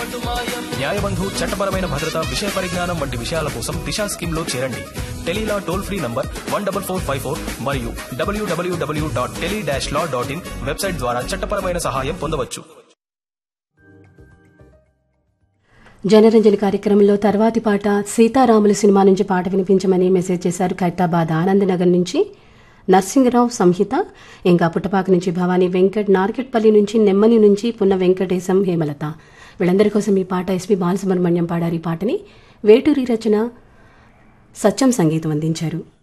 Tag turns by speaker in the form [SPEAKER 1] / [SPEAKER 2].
[SPEAKER 1] న్యాయబంధు చట్టపరమైన భద్రత విషయ పరిజ్ఞానం వంటి విషయాల కోసం దిశా స్కీమ్ లో చేరండి tele law toll free number one double four five four మరియు WWW dot tele dash law dot in website ద్వారా చట్టపరమైన సహాయం పొందవచ్చు
[SPEAKER 2] జనరంజన కార్యక్రమంలో తర్వాతి పాట సీతారాములు సినిమా నుంచి పాట వినిపించమని మెసేజ్ చేశారు ఖైతాబాద్ ఆనందనగర్ నుంచి నర్సింగరావు సంహిత ఇంకా పుట్టపాక నుంచి భవానీ వెంకట్ నార్కెట్పల్లి నుంచి నెమ్మని నుంచి పున్న వెంకటేశం హేమలత వీళ్ళందరి కోసం ఈ పాట ఎస్పి బాలసుబ్రహ్మణ్యం పాడారు ఈ పాటని వేటూరి రచన సత్యం సంగీతం అందించారు